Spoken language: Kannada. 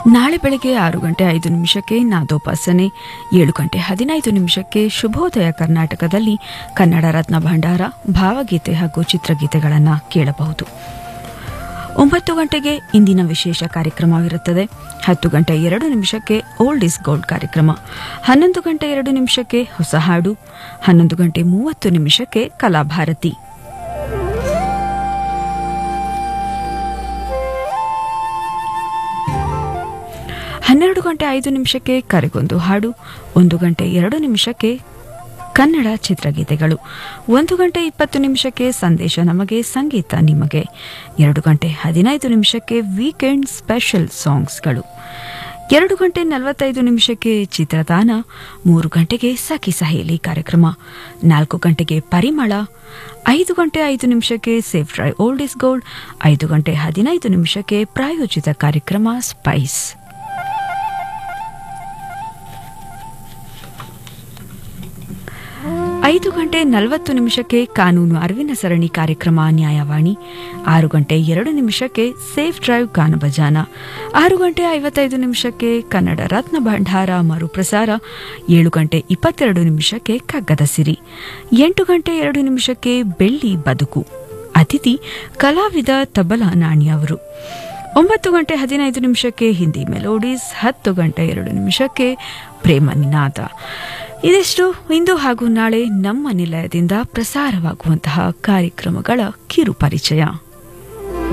ನಾಳೆ ಬೆಳಗ್ಗೆ ಆರು ಗಂಟೆ ಐದು ನಿಮಿಷಕ್ಕೆ ನಾದೋಪಾಸನೆ ಏಳು ಗಂಟೆ ಹದಿನೈದು ನಿಮಿಷಕ್ಕೆ ಶುಭೋದಯ ಕರ್ನಾಟಕದಲ್ಲಿ ಕನ್ನಡ ರತ್ನ ಭಂಡಾರ ಭಾವಗೀತೆ ಹಾಗೂ ಚಿತ್ರಗೀತೆಗಳನ್ನು ಕೇಳಬಹುದು ಒಂಬತ್ತು ಗಂಟೆಗೆ ಇಂದಿನ ವಿಶೇಷ ಕಾರ್ಯಕ್ರಮವಿರುತ್ತದೆ ಹತ್ತು ಗಂಟೆ ಎರಡು ನಿಮಿಷಕ್ಕೆ ಓಲ್ಡ್ ಇಸ್ ಗೋಲ್ಡ್ ಕಾರ್ಯಕ್ರಮ ಹನ್ನೊಂದು ಗಂಟೆ ಎರಡು ನಿಮಿಷಕ್ಕೆ ಹೊಸ ಹಾಡು ಹನ್ನೊಂದು ಗಂಟೆ ಮೂವತ್ತು ನಿಮಿಷಕ್ಕೆ ಕಲಾಭಾರತಿ ಹನ್ನೆರಡು ಗಂಟೆ ಐದು ನಿಮಿಷಕ್ಕೆ ಕರೆಗೊಂದು ಹಾಡು ಒಂದು ಗಂಟೆ ಎರಡು ನಿಮಿಷಕ್ಕೆ ಕನ್ನಡ ಚಿತ್ರಗೀತೆಗಳು ಒಂದು ಗಂಟೆ ಇಪ್ಪತ್ತು ನಿಮಿಷಕ್ಕೆ ಸಂದೇಶ ನಮಗೆ ಸಂಗೀತ ನಿಮಗೆ ಎರಡು ಗಂಟೆ ಹದಿನೈದು ನಿಮಿಷಕ್ಕೆ ವೀಕೆಂಡ್ ಸ್ಪೆಷಲ್ ಸಾಂಗ್ಸ್ಗಳು ಎರಡು ಗಂಟೆ ನಲವತ್ತೈದು ನಿಮಿಷಕ್ಕೆ ಚಿತ್ರದಾನ ಮೂರು ಗಂಟೆಗೆ ಸಖಿ ಸಹೇಲಿ ಕಾರ್ಯಕ್ರಮ ನಾಲ್ಕು ಗಂಟೆಗೆ ಪರಿಮಳ ಐದು ಗಂಟೆ ಐದು ನಿಮಿಷಕ್ಕೆ safe dry old is gold ಐದು ಗಂಟೆ ಹದಿನೈದು ನಿಮಿಷಕ್ಕೆ ಪ್ರಾಯೋಜಿತ ಕಾರ್ಯಕ್ರಮ ಸ್ಪೈಸ್ ಐದು ಗಂಟೆ ನಲವತ್ತು ನಿಮಿಷಕ್ಕೆ ಕಾನೂನು ಅರಿವಿನ ಸರಣಿ ಕಾರ್ಯಕ್ರಮ ನ್ಯಾಯವಾಣಿ ಆರು ಗಂಟೆ ಎರಡು ನಿಮಿಷಕ್ಕೆ ಸೇಫ್ ಡ್ರೈವ್ ಗಾನಭಜಾನ ಆರು ಗಂಟೆ ಐವತ್ತೈದು ನಿಮಿಷಕ್ಕೆ ಕನ್ನಡ ರತ್ನ ಭಂಡಾರ ಮರುಪ್ರಸಾರ ಏಳು ಗಂಟೆ ಇಪ್ಪತ್ತೆರಡು ನಿಮಿಷಕ್ಕೆ ಕಗ್ಗದ ಸಿರಿ ಎಂಟು ಗಂಟೆ ಎರಡು ನಿಮಿಷಕ್ಕೆ ಬೆಳ್ಳಿ ಬದುಕು ಅತಿಥಿ ಕಲಾವಿದ ತಬಲಾ ನಾಣಿ ಅವರು ಒಂಬತ್ತು ಗಂಟೆ ಹದಿನೈದು ನಿಮಿಷಕ್ಕೆ ಹಿಂದಿ ಮೆಲೋಡೀಸ್ ಹತ್ತು ಗಂಟೆ ಎರಡು ನಿಮಿಷಕ್ಕೆ ಪ್ರೇಮ ನಿನಾದ ಇದಿಷ್ಟು ಇಂದು ಹಾಗೂ ನಾಳೆ ನಮ್ಮ ನಿಲಯದಿಂದ ಪ್ರಸಾರವಾಗುವಂತಹ ಕಾರ್ಯಕ್ರಮಗಳ ಕಿರು ಪರಿಚಯ